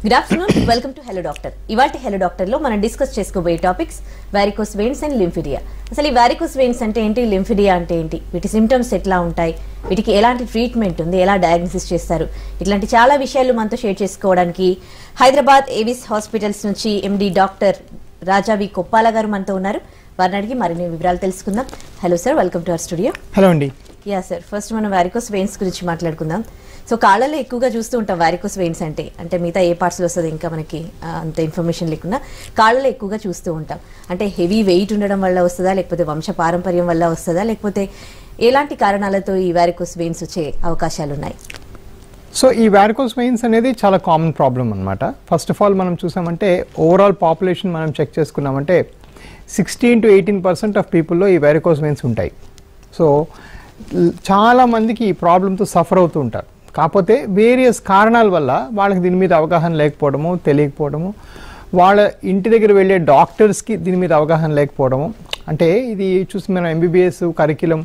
Good afternoon welcome to hello doctor ఇవాటి hello doctor లో మనం డిస్కస్ చేసుకోబోయే topics varicose veins and lymphoedema అసలు ఈ వారికోస్ వెయిన్స్ అంటే ఏంటి లింఫిడియా అంటే ఏంటి వీటి సిమ్టమ్స్ ఎట్లా ఉంటాయి వీటికి ఎలాంటి ట్రీట్మెంట్ ఉంది ఎలా డయాగ్నోసిస్ చేస్తారు ఇట్లాంటి చాలా విషయాలు మనతో షేర్ చేసుకోవడానికి హైదరాబాద్ ఏవిస్ హాస్పిటల్స్ నుంచి ఎండి డాక్టర్ రాజావి కొప్పాల గారు మనతో ఉన్నారు వారిని అడిగి మరిన్ని వివరాలు తెలుసుకుందాం hello sir welcome to our studio hello అండి యా సార్ ఫస్ట్ మనం వారికోస్ వెయిన్స్ గురించి మాట్లాడుకుందాం సో కాళ్ళలో ఎక్కువగా చూస్తూ ఉంటాం వారికోస్ వెయిన్స్ అంటే అంటే మిగతా ఏ పార్ట్స్లో వస్తుంది ఇంకా మనకి ఆ, అంత ఇన్ఫర్మేషన్ లేకుండా కాళ్ళలో ఎక్కువగా చూస్తూ ఉంటాం అంటే హెవీ వెయిట్ ఉండడం వల్ల వస్తుందా లేకపోతే వంశ పారంపర్యం వల్ల వస్తుందా లేకపోతే ఎలాంటి కారణాలతో ఈ వారికోస్ వెయిన్స్ వచ్చే అవకాశాలు ఉన్నాయి సో ఈ వ్యారికోస్ వెయిన్స్ అనేది చాలా కామన్ ప్రాబ్లం అనమాట ఫస్ట్ ఆఫ్ ఆల్ మనం చూసామంటే ఓవరాల్ పాపులేషన్ మనం చెక్ చేసుకున్నామంటే sixteen to eighteen percent of పీపుల్లో ఈ వ్యారికోస్ వెయిన్స్ ఉంటాయి సో ల్- చాలా మందికి ఈ ప్రాబ్లంతో సఫర్ అవుతూ ఉంటారు కాకపోతే వేరియస్ కారణాల వల్ల వాళ్ళకి దీని మీద అవగాహన లేకపోవడము తెలియకపోవడము వాళ్ళ ఇంటి దగ్గర వెళ్ళే డాక్టర్స్కి దీని మీద అవగాహన లేకపోవడము అంటే ఇది చూసి మనం ఎంబీబీఎస్ కరిక్యులం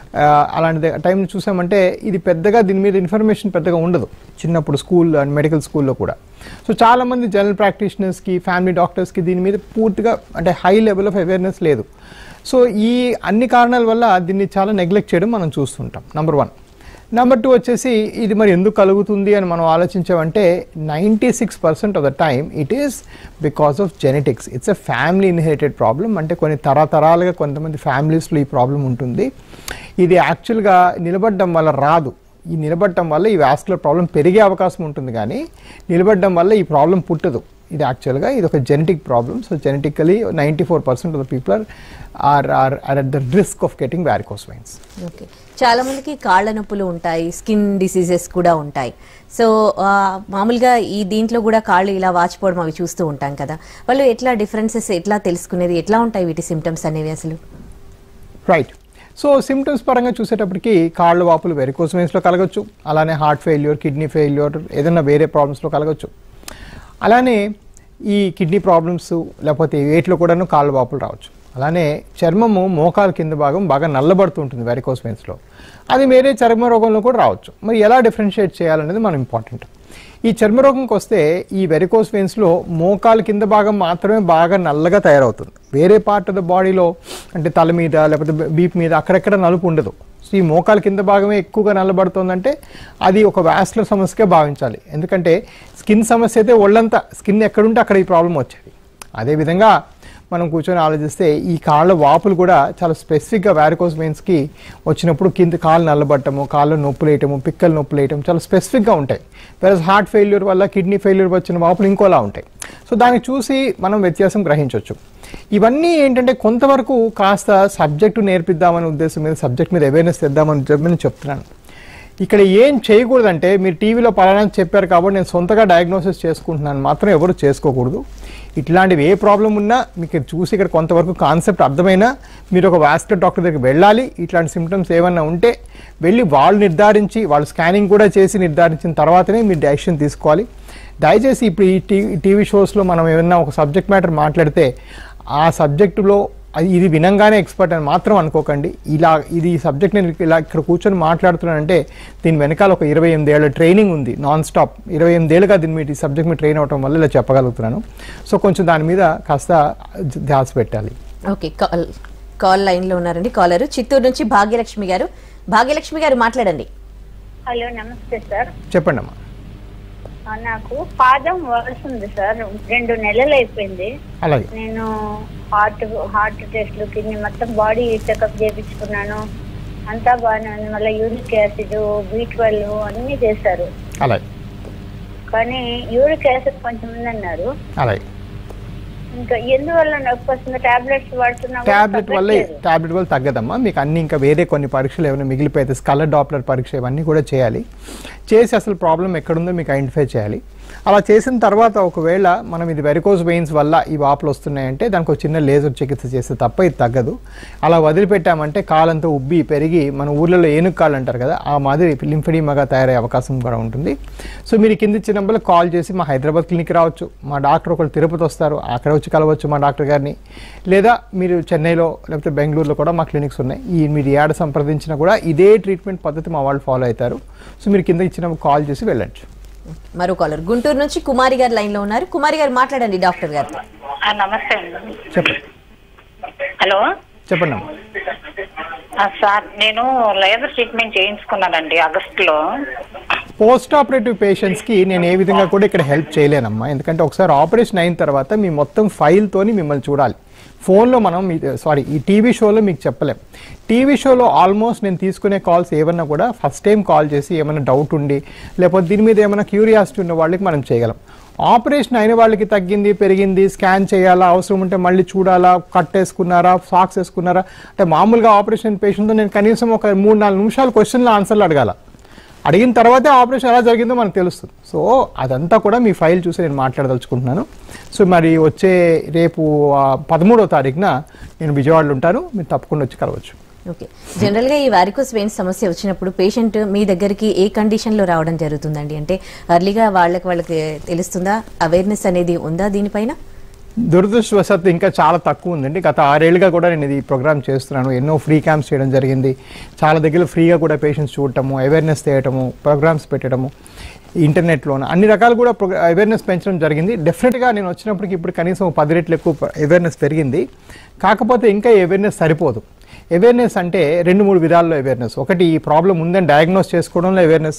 అలాంటి టైం చూసామంటే ఇది పెద్దగా దీని మీద ఇన్ఫర్మేషన్ పెద్దగా ఉండదు చిన్నప్పుడు స్కూల్ అండ్ మెడికల్ స్కూల్లో కూడా సో చాలామంది జనరల్ ప్రాక్టీషనర్స్కి ఫ్యామిలీ డాక్టర్స్కి దీని మీద పూర్తిగా అంటే హై లెవెల్ ఆఫ్ అవేర్నెస్ లేదు సో ఈ అన్ని కారణాల వల్ల దీన్ని చాలా నెగ్లెక్ట్ చేయడం మనం చూస్తుంటాం నెంబర్ వన్ నెంబర్ టూ వచ్చేసి ఇది మరి ఎందుకు కలుగుతుంది అని మనం ఆలోచించామంటే ninety six percent of the time it is because of genetics it's a family inherited problem అంటే కొన్ని తరతరాలుగా కొంతమంది ఫ్యామిలీస్లో ఈ ప్రాబ్లం ఉంటుంది ఇది యాక్చువల్గా నిలబడడం వల్ల రాదు ఈ నిలబడటం వల్ల ఈ వాస్కులర్ ప్రాబ్లం పెరిగే అవకాశం ఉంటుంది కానీ నిలబడడం వల్ల ఈ ప్రాబ్లం పుట్టదు ఇది యాక్చువల్గా ఇది ఒక genetic problem so genetically ninety four percent of the people are are are at the risk of getting varicose veins okay చాలా మందికి కాళ్ళ నొప్పులు ఉంటాయి స్కిన్ డిసీజెస్ కూడా ఉంటాయి సో ఆ, మామూలుగా ఈ దీంట్లో కూడా కాళ్ళు ఇలా వాచిపోవడం అవి చూస్తూ ఉంటాం కదా వాళ్ళు ఎట్లా డిఫరెన్సెస్ ఎట్లా తెలుసుకునేది ఎట్లా ఉంటాయి వీటి సిమ్టమ్స్ అనేవి అసలు రైట్ సో సిమ్టమ్స్ పరంగా చూసేటప్పటికి కాళ్ళ వాపులు వెరికోస్ వెయిన్స్లో కలగచ్చు అలానే హార్ట్ ఫెయిల్యూర్ కిడ్నీ ఫెయిల్యూర్ ఏదైనా వేరే ప్రాబ్లమ్స్లో కలగచ్చు అలానే ఈ కిడ్నీ ప్రాబ్లమ్స్ లేకపోతే వేట్లో కూడాను కాళ్ళ వాపులు రావచ్చు అలానే చర్మము మోకాల కింద భాగం బాగా నల్లబడుతూ ఉంటుంది వెరికోస్ వెయిన్స్లో అది వేరే చర్మ రోగంలో కూడా రావచ్చు మరి ఎలా డిఫరెన్షియేట్ చేయాలనేది మనం ఇంపార్టెంట్ ఈ చర్మ రోగంకి వస్తే ఈ వెరికోస్ వెయిన్స్లో మోకాల కింద భాగం మాత్రమే బాగా నల్లగా తయారవుతుంది వేరే పార్ట్ ఆఫ్ ద బాడీలో అంటే తల మీద లేకపోతే బీప్ మీద అక్కడెక్కడ నలుపు ఉండదు సో ఈ మోకాల కింద భాగమే ఎక్కువగా నల్లబడుతుందంటే అది ఒక వ్యాస్కులర్ సమస్యగా భావించాలి ఎందుకంటే స్కిన్ సమస్య అయితే ఒళ్ళంతా స్కిన్ ఎక్కడుంటే అక్కడ ఈ ప్రాబ్లం వచ్చేది అదేవిధంగా మనం కూర్చొని ఆలోచిస్తే ఈ కాళ్ళ వాపులు కూడా చాలా స్పెసిఫిక్గా వ్యారికోస్ వెయిన్స్కి వచ్చినప్పుడు కింద కాళ్ళు నల్లబట్టము కాళ్ళు నొప్పులు వేయటము పిక్కలు నొప్పులు వేయటం చాలా స్పెసిఫిక్గా ఉంటాయి వెరస్ హార్ట్ ఫెయిల్యూర్ వల్ల కిడ్నీ ఫెయిల్యూర్ వచ్చిన వాపులు ఇంకోలా ఉంటాయి సో దాన్ని చూసి మనం వ్యత్యాసం గ్రహించవచ్చు ఇవన్నీ ఏంటంటే కొంతవరకు కాస్త సబ్జెక్టు నేర్పిద్దామనే ఉద్దేశం మీద సబ్జెక్ట్ మీద అవేర్నెస్ తెద్దామని చెప్పి నేను చెప్తున్నాను ఇక్కడ ఏం చేయకూడదంటే మీరు టీవీలో పలానా చెప్పారు కాబట్టి నేను సొంతగా డయాగ్నోసిస్ చేసుకుంటున్నాను మాత్రం ఎవరు చేసుకోకూడదు ఇట్లాంటివి ఏ ప్రాబ్లం ఉన్నా మీకు చూసి ఇక్కడ కొంతవరకు కాన్సెప్ట్ అర్థమైనా మీరు ఒక వాస్కులర్ డాక్టర్ దగ్గరికి వెళ్ళాలి ఇట్లాంటి సిమ్టమ్స్ ఏమన్నా ఉంటే వెళ్ళి వాళ్ళు నిర్ధారించి వాళ్ళు స్కానింగ్ కూడా చేసి నిర్ధారించిన తర్వాతనే మీరు డెసిషన్ తీసుకోవాలి దయచేసి ఇప్పుడు ఈ టీవీ టీవీ షోస్లో మనం ఏమన్నా ఒక సబ్జెక్ట్ మ్యాటర్ మాట్లాడితే ఆ సబ్జెక్టులో అది ఇది వినంగానే ఎక్స్పర్ట్ అని మాత్రం అనుకోకండి ఇలా ఇది ఈ సబ్జెక్ట్ నేను ఇలా ఇక్కడ కూర్చొని మాట్లాడుతున్నానంటే దీని వెనకాల ఒక ఇరవై ఎనిమిదేళ్ల ట్రైనింగ్ ఉంది నాన్ స్టాప్ ఇరవై ఎనిమిదేళ్ళుగా దీని మీద ఈ సబ్జెక్ట్ మీద ట్రైన్ అవడం వల్ల ఇలా చెప్పగలుగుతున్నాను సో కొంచెం దాని మీద కాస్త ధ్యాస పెట్టాలి ఓకే కాల్ కాల్ లైన్ లో ఉన్నారండి కాలర్ చిత్తూరు నుంచి భాగ్యలక్ష్మి గారు భాగ్యలక్ష్మి గారు మాట్లాడండి హలో నమస్తే సార్ చెప్పండి అమ్మా ఆ, నాకు పాదం వలసింది సార్ రెండు నెలలు అయిపోయింది అలాగే నేను హార్ట్ హార్ట్ టెస్ట్లు కిడ్నీ మొత్తం బాడీ చెకప్ చేయించుకున్నాను అంతా బాగానే ఉంది మళ్ళీ యూరిక్ యాసిడ్ బీ ట్వెల్వ్ అన్నీ చేశారు అలాగే కానీ యూరిక్ యాసిడ్ కొంచెం ఉందన్నారు అలాగే ఇంకా ఎందువల్ల నొప్పి వస్తుంది టాబ్లెట్స్ వాడుతున్నా కూడా టాబ్లెట్ వల్ల తగ్గట్లేదు. టాబ్లెట్ వల్ల తగ్గదమ్మా మీకు అన్ని ఇంకా వేరే కొన్ని పరీక్షలు ఏమైనా మిగిలిపోతే స్కలర్ డాప్లర్ పరీక్ష ఇవన్నీ కూడా చేయాలి చేసి అసలు ప్రాబ్లం ఎక్కడుందో మీకు ఐడెంటిఫై చేయాలి అలా చేసిన తర్వాత ఒకవేళ మనం ఇది వెరికోజ్ వెయిన్స్ వల్ల ఈ వాపులు వస్తున్నాయంటే దానికి ఒక చిన్న లేజర్ చికిత్స చేస్తే తప్ప ఇది తగ్గదు అలా వదిలిపెట్టామంటే కాలంతో ఉబ్బి పెరిగి మన ఊర్లలో ఏనుగు కాళ్ళు అంటారు కదా ఆ మాదిరి లింఫెడీమాగా తయారయ్యే అవకాశం కూడా ఉంటుంది సో మీరు కింద ఇచ్చిన నెంబర్లో కాల్ చేసి మా హైదరాబాద్ క్లినిక్ రావచ్చు మా డాక్టర్ ఒకళ్ళు తిరుపతి వస్తారు అక్కడ వచ్చి కలవచ్చు మా డాక్టర్ గారిని లేదా మీరు చెన్నైలో లేకపోతే బెంగళూరులో కూడా మా క్లినిక్స్ ఉన్నాయి ఈ మీరు ఏడ సంప్రదించినా కూడా ఇదే ట్రీట్మెంట్ పద్ధతి మా వాళ్ళు ఫాలో అవుతారు సో మీరు కింద ఇచ్చిన కాల్ చేసి వెళ్ళచ్చు మరో కాలర్ గుంటూరు నుంచి కుమారి గారు లైన్ లో ఉన్నారు కుమారి గారు మాట్లాడండి డాక్టర్ గారు ఆ, నమస్తే అండి చెప్పండి హలో చెప్పండి అమ్మా ఆ, సార్ నేను లేజర్ ట్రీట్మెంట్ చేయించుకున్నానండి ఆగస్టులో పోస్ట్ ఆపరేటివ్ పేషెంట్స్కి నేను ఏ విధంగా కూడా ఇక్కడ హెల్ప్ చేయలేనమ్మా ఎందుకంటే ఒకసారి ఆపరేషన్ అయిన తర్వాత మీ మొత్తం ఫైల్తోని మిమ్మల్ని చూడాలి ఫోన్లో మనం మీ సారీ ఈ టీవీ షోలో మీకు చెప్పలేం టీవీ షోలో ఆల్మోస్ట్ నేను తీసుకునే కాల్స్ ఏమన్నా కూడా ఫస్ట్ టైం కాల్ చేసి ఏమైనా డౌట్ ఉండి లేకపోతే దీని మీద ఏమైనా క్యూరియాసిటీ ఉన్న వాళ్ళకి మనం చేయగలం ఆపరేషన్ అయిన వాళ్ళకి తగ్గింది పెరిగింది స్కాన్ చేయాలా అవసరం ఉంటే మళ్ళీ చూడాలా కట్ వేసుకున్నారా సాక్స్ వేసుకున్నారా అంటే మామూలుగా ఆపరేషన్ పేషెంట్తో నేను కనీసం ఒక మూడు నాలుగు నిమిషాలు క్వశ్చన్లు ఆన్సర్లు అడగాల అడిగిన తర్వాతే ఆపరేషన్ ఎలా జరిగిందో మనకు తెలుస్తుంది సో అదంతా కూడా మీ ఫైల్ చూసి నేను మాట్లాడదలుచుకుంటున్నాను సో మరి వచ్చే రేపు ఆ, పదమూడవ తారీఖున నేను విజయవాడలో ఉంటాను మీరు తప్పకుండా వచ్చి కలవచ్చు ఓకే జనరల్ గా ఈ వారికోస్ వెయిన్స్ సమస్య వచ్చినప్పుడు పేషెంట్ మీ దగ్గరికి ఏ కండిషన్ లో రావడం జరుగుతుందండి అంటే అర్లీగా వాళ్ళకి వాళ్ళకి తెలుస్తుందా అవేర్నెస్ అనేది ఉందా దీనిపైన దురదృష్టవశాత్తు ఇంకా చాలా తక్కువ ఉందండి గత ఆరేళ్లుగా కూడా నేను ఇది ప్రోగ్రామ్ చేస్తున్నాను ఎన్నో ఫ్రీ క్యాంప్స్ చేయడం జరిగింది చాలా దగ్గర ఫ్రీగా కూడా పేషెంట్స్ చూడటము అవేర్నెస్ చేయటము ప్రోగ్రామ్స్ పెట్టడము ఇంటర్నెట్లోన అన్ని రకాలు కూడా అవేర్నెస్ పెంచడం జరిగింది డెఫినెట్గా నేను వచ్చినప్పటికి ఇప్పుడు కనీసం ఒక పది రెట్లు ఎక్కువ అవేర్నెస్ పెరిగింది కాకపోతే ఇంకా అవేర్నెస్ సరిపోదు అవేర్నెస్ అంటే రెండు మూడు విధాల్లో అవేర్నెస్ ఒకటి ఈ ప్రాబ్లం ఉందని డయాగ్నోస్ చేసుకోవడంలో అవేర్నెస్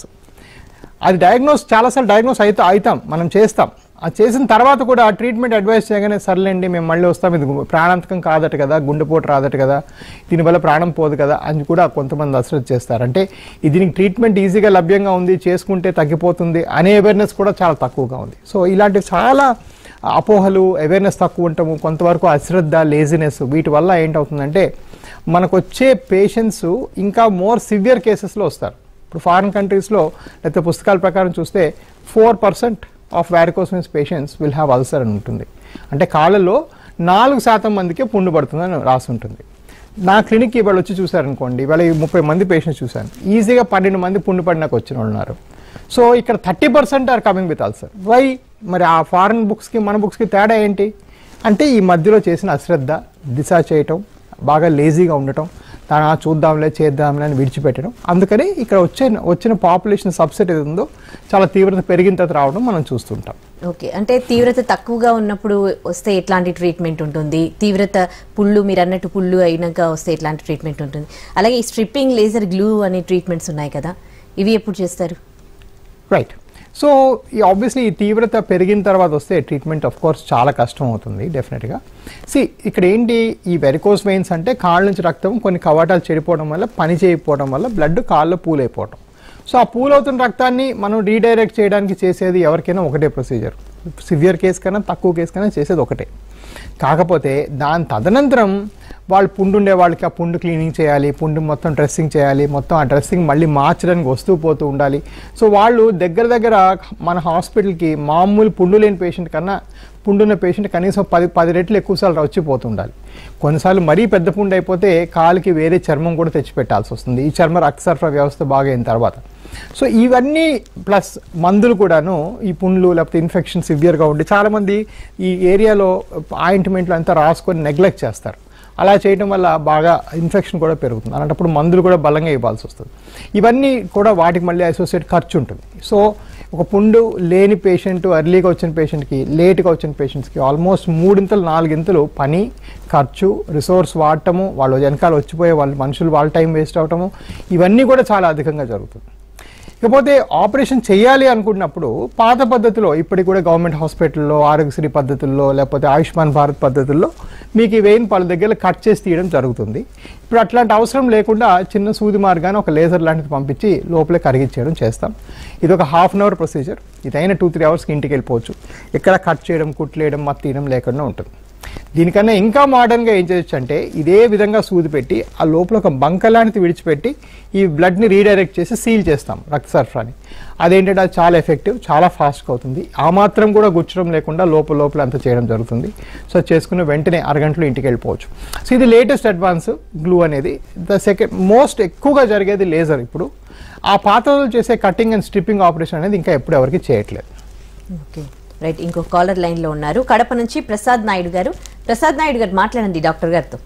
అది డయాగ్నోస్ చాలాసార్లు డయాగ్నోస్ అయితే అవుతాం మనం చేస్తాం అది చేసిన తర్వాత కూడా ఆ ట్రీట్మెంట్ అడ్వైస్ చేయగానే సర్లేండి మేము మళ్ళీ వస్తాం ఇది గు- ప్రాణాంతకం కాదట కదా గుండెపోటు రాదట కదా దీనివల్ల ప్రాణం పోదు కదా అని కూడా కొంతమంది అశ్రద్ధ చేస్తారు అంటే ఇది దీనికి ట్రీట్మెంట్ ఈజీగా లభ్యంగా ఉంది చేసుకుంటే తగ్గిపోతుంది అనే అవేర్నెస్ కూడా చాలా తక్కువగా ఉంది సో ఇలాంటి చాలా అపోహలు అవేర్నెస్ తక్కువ ఉండటము కొంతవరకు అశ్రద్ధ లేజినెస్ వీటి వల్ల ఏంటవుతుందంటే మనకు వచ్చే పేషెంట్స్ ఇంకా మోర్ సివియర్ కేసెస్లో వస్తారు ఇప్పుడు ఫారిన్ కంట్రీస్లో లేకపోతే పుస్తకాల ప్రకారం చూస్తే four percent of varicose veins patients will have ulcer అని ఉంటుంది అంటే కాళ్ళలో నాలుగు శాతం మందికే పుండు పడుతుందని రాసి ఉంటుంది నా క్లినిక్కి ఇవాళ వచ్చి చూశారనుకోండి ఇవాళ ఈ ముప్పై మంది పేషెంట్స్ చూశాను ఈజీగా పన్నెండు మంది పుండు పడినాక వచ్చిన వాళ్ళు ఉన్నారు సో ఇక్కడ thirty percent are coming with ulcer why మరి ఆ ఫారిన్ బుక్స్కి మన బుక్స్కి తేడా ఏంటి అంటే ఈ మధ్యలో చేసిన అశ్రద్ధ దిశ చేయటం బాగా లేజీగా ఉండటం దాని "ఆ, చూద్దాంలే చేద్దాంలే అని విడిచిపెట్టడం అందుకని ఇక్కడ వచ్చే వచ్చిన పాపులేషన్ సబ్సెట్ ఏది ఉందో చాలా తీవ్రత పెరిగిన తర్వాత రావడం మనం చూస్తుంటాం ఓకే అంటే తీవ్రత తక్కువగా ఉన్నప్పుడు వస్తే ఎట్లాంటి ట్రీట్మెంట్ ఉంటుంది తీవ్రత పుళ్ళు మీరు అన్నట్టు పుళ్ళు అయినాక వస్తే ఎట్లాంటి ట్రీట్మెంట్ ఉంటుంది అలాగే ఈ స్ట్రిప్పింగ్ లేజర్ గ్లూ అనే ట్రీట్మెంట్స్ ఉన్నాయి కదా ఇవి ఎప్పుడు చేస్తారు రైట్ సో ఈ ఆబ్వియస్లీ ఈ తీవ్రత పెరిగిన తర్వాత వస్తే ట్రీట్మెంట్ ఆఫ్ కోర్స్ చాలా కష్టం అవుతుంది డెఫినెట్గా సి ఇక్కడ ఏంటి ఈ వెరికోస్ వెయిన్స్ అంటే కాళ్ళ నుంచి రక్తం కొన్ని కవాటాలు చెడిపోవడం వల్ల పని చేయకపోవడం వల్ల బ్లడ్ కాళ్ళలో పూలైపోవడం సో ఆ పూల్ అవుతున్న రక్తాన్ని మనం రీడైరెక్ట్ చేయడానికి చేసేది ఎవరికైనా ఒకటే ప్రొసీజర్ సివియర్ కేసు కన్నా తక్కువ కేసు కన్నా చేసేది ఒకటే కాకపోతే దాని తదనంతరం వాళ్ళు పుండు ఉండే వాళ్ళకి ఆ పుండు క్లీనింగ్ చేయాలి పుండు మొత్తం డ్రెస్సింగ్ చేయాలి మొత్తం ఆ డ్రెస్సింగ్ మళ్ళీ మార్చడానికి వస్తూ పోతూ ఉండాలి సో వాళ్ళు దగ్గర దగ్గర మన హాస్పిటల్కి మామూలు పుండు లేని పేషెంట్ కన్నా పుండున్న పేషెంట్ కనీసం పది పది రెట్లు ఎక్కువసార్లు వచ్చిపోతూ ఉండాలి కొన్నిసార్లు మరీ పెద్ద పుండు అయిపోతే కాలుకి వేరే చర్మం కూడా తెచ్చిపెట్టాల్సి వస్తుంది ఈ చర్మ రక్త సరఫరా వ్యవస్థ బాగా అయిన తర్వాత సో ఇవన్నీ ప్లస్ మందులు కూడాను ఈ పుండ్లు లేకపోతే ఇన్ఫెక్షన్ సివియర్గా ఉండి చాలామంది ఈ ఏరియాలో ఆయింట్మెంట్లు అంతా రాసుకొని నెగ్లెక్ట్ చేస్తారు అలా చేయడం వల్ల బాగా ఇన్ఫెక్షన్ కూడా పెరుగుతుంది అలాంటప్పుడు మందులు కూడా బలంగా ఇవ్వాల్సి వస్తుంది ఇవన్నీ కూడా వాటికి మళ్ళీ అసోసియేట్ ఖర్చు ఉంటుంది సో ఒక పుండు లేని పేషెంట్ ఎర్లీగా వచ్చిన పేషెంట్కి లేట్గా వచ్చిన పేషెంట్స్కి ఆల్మోస్ట్ మూడింతలు నాలుగింతలు పని ఖర్చు రిసోర్స్ వాడటము వాళ్ళు వెనకాల వచ్చిపోయే వాళ్ళు మనుషులు వాళ్ళ టైం వేస్ట్ అవటము ఇవన్నీ కూడా చాలా అధికంగా జరుగుతుంది ఇకపోతే ఆపరేషన్ చేయాలి అనుకున్నప్పుడు పాత పద్ధతిలో ఇప్పటికి కూడా గవర్నమెంట్ హాస్పిటల్లో ఆరోగ్యశ్రీ పద్ధతుల్లో లేకపోతే ఆయుష్మాన్ భారత్ పద్ధతుల్లో మీకు ఈ వెయిన్ పలు దగ్గర కట్ చేసి తీయడం జరుగుతుంది ఇప్పుడు అట్లాంటి అవసరం లేకుండా చిన్న సూది మార్గాన్ని ఒక లేజర్ లాంటిది పంపించి లోపలే కరిగించేయడం చేస్తాం ఇది ఒక హాఫ్ అన్ అవర్ ప్రొసీజర్ ఇదైనా టూ త్రీ అవర్స్కి ఇంటికి వెళ్ళిపోవచ్చు ఇక్కడ కట్ చేయడం కుట్లేయడం మత్తు తీయడం లేకుండా ఉంటుంది దీనికన్నా ఇంకా మోడర్న్గా ఏం చేయొచ్చు అంటే ఇదే విధంగా సూది పెట్టి ఆ లోపల ఒక బంక లాంటిది విడిచిపెట్టి ఈ బ్లడ్ని రీడైరెక్ట్ చేసి సీల్ చేస్తాం రక్త సరఫరాని అదేంటంటే అది చాలా ఎఫెక్టివ్ చాలా ఫాస్ట్గా అవుతుంది ఆ మాత్రం కూడా గుచ్చడం లేకుండా లోపల లోపల అంతా చేయడం జరుగుతుంది సో చేసుకున్న వెంటనే అరగంటలో ఇంటికి వెళ్ళిపోవచ్చు సో ఇది లేటెస్ట్ అడ్వాన్స్ గ్లూ అనేది ద సెకండ్ మోస్ట్ ఎక్కువగా జరిగేది లేజర్ ఇప్పుడు ఆ పాత రోజులు చేసే కటింగ్ అండ్ స్ట్రిప్పింగ్ ఆపరేషన్ అనేది ఇంకా ఎప్పుడు ఎవరికి చేయట్లేదు ఓకే రైట్ ఇంకో కాలర్ లైన్ లో ఉన్నారు కడప నుంచి ప్రసాద్ నాయుడు గారు ప్రసాద్ నాయుడు గారు మాట్లాడండి డాక్టర్ గారితో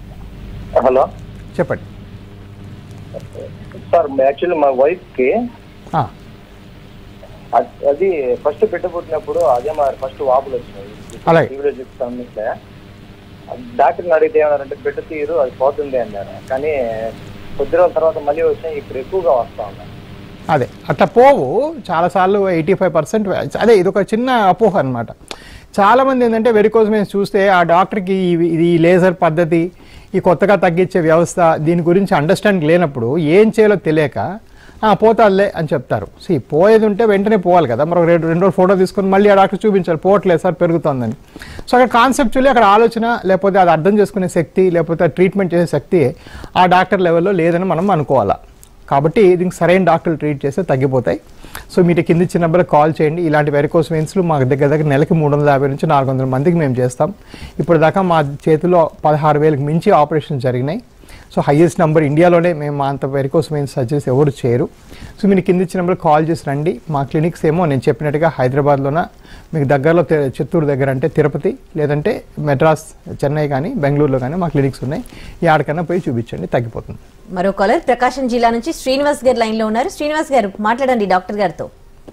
హలో చెప్పండి సార్ యాక్చువల్లీ మా వైఫ్ కి ఆ, అద్- అది ఫస్ట్ బిడ్డ పుట్టినప్పుడు అదే మరి ఫస్ట్ వాపులు వచ్చినాయి అలాగే. టీవీలో చెప్తాను ఇట్లా డాక్టర్ని అడిగితే ఏమన్నారంటే బిడ్డ తీరు అది పోతుంది అన్నారు కానీ కొద్ది రోజుల తర్వాత మళ్ళీ వచ్చినాయి ఇప్పుడు ఎక్కువగా వస్తా ఉన్నాయి అదే అట్లా పోవు చాలాసార్లు ఎయిటీ ఫైవ్ పర్సెంట్ అదే ఇది ఒక చిన్న అపోహ అనమాట చాలామంది ఏంటంటే వెరికోజ్ మేము చూస్తే ఆ డాక్టర్కి ఈ- ఇది ఈ లేజర్ పద్ధతి ఈ కొత్తగా తగ్గించే వ్యవస్థ దీని గురించి అండర్స్టాండింగ్ లేనప్పుడు ఏం చేయాలో తెలియక "ఆ, పోతాలే అని చెప్తారు సి పోయేది ఉంటే వెంటనే పోవాలి కదా మరొక రెండు రెండు రోజులు ఫోటో తీసుకొని మళ్ళీ ఆ డాక్టర్ చూపించాలి పోవట్లేదు సార్ పెరుగుతుందని సో అక్కడ కాన్సెప్చువల్లీ అక్కడ ఆలోచన లేకపోతే అది అర్థం చేసుకునే శక్తి లేకపోతే ట్రీట్మెంట్ చేసే శక్తి ఆ డాక్టర్ లెవెల్లో లేదని మనం అనుకోవాలా కాబట్టి దీనికి సరైన డాక్టర్లు ట్రీట్ చేస్తే తగ్గిపోతాయి సో మీరు కింద ఇచ్చిన నెంబర్ కాల్ చేయండి ఇలాంటి వెరికోస్ వెయిన్స్లు మా దగ్గర దగ్గర నెలకి మూడు వందల యాభై నుంచి నాలుగు వందల మందికి మేము చేస్తాం ఇప్పుడు దాకా మా చేతిలో పదహారు వేలకు మించి ఆపరేషన్ జరిగినాయి సో హైయెస్ట్ నెంబర్ ఇండియాలోనే మేము మా అంత వెరికోస్ వెయిన్స్ సర్జరీస్ ఎవరు చేయరు సో మీరు కింద ఇచ్చిన నెంబర్ కాల్ చేసి రండి మా క్లినిక్స్ ఏమో నేను చెప్పినట్టుగా హైదరాబాద్లోన మీకు దగ్గరలో తి- చిత్తూరు దగ్గర అంటే తిరుపతి లేదంటే మెడ్రాస్ చెన్నై కానీ బెంగళూరులో కానీ మా క్లినిక్స్ ఉన్నాయి యాడికన్నా పోయి చూపించండి తగ్గిపోతుంది మరో కాలర్ ప్రకాశం జిల్లా నుంచి శ్రీనివాస్ గారు లైన్ లో ఉన్నారు శ్రీనివాస్ గారు మాట్లాడండి డాక్టర్ గారితో